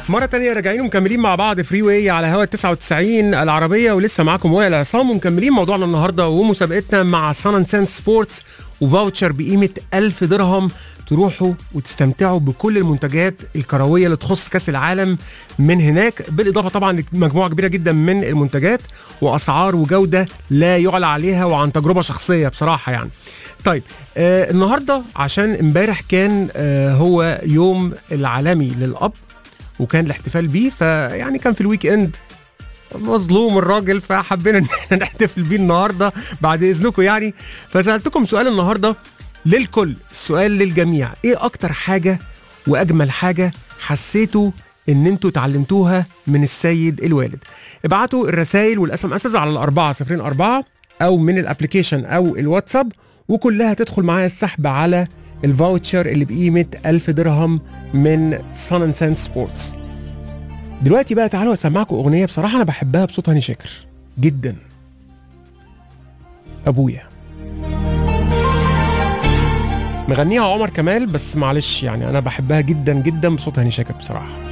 مرة تانية راجعين ومكملين مع بعض فري واي على هوا 99 العربية ولسه معاكم وائل عصام ومكملين موضوعنا النهاردة ومسابقتنا مع سان اند سان سبورتس وفاوتشر بقيمة 1000 درهم تروحوا وتستمتعوا بكل المنتجات الكروية اللي تخص كأس العالم من هناك بالإضافة طبعا لمجموعة كبيرة جدا من المنتجات وأسعار وجودة لا يعلى عليها وعن تجربة شخصية بصراحة يعني طيب آه النهارده عشان امبارح كان آه هو يوم العالمي للاب وكان الاحتفال بيه فيعني كان في الويك اند مظلوم الراجل فحبينا ان احنا نحتفل بيه النهارده بعد اذنكم يعني فسالتكم سؤال النهارده للكل السؤال للجميع ايه اكتر حاجه واجمل حاجه حسيتوا ان انتوا اتعلمتوها من السيد الوالد ابعتوا الرسائل والاس ام اس على الأربعة صفرين أربعة او من الابلكيشن او الواتساب وكلها تدخل معايا السحب على الفاوتشر اللي بقيمة 1000 درهم من سان اند سان سبورتس دلوقتي بقى تعالوا اسمعكم اغنيه بصراحه انا بحبها بصوت هاني شاكر جدا ابويا مغنيها عمر كمال بس معلش يعني انا بحبها جدا جدا بصوت هاني شاكر بصراحه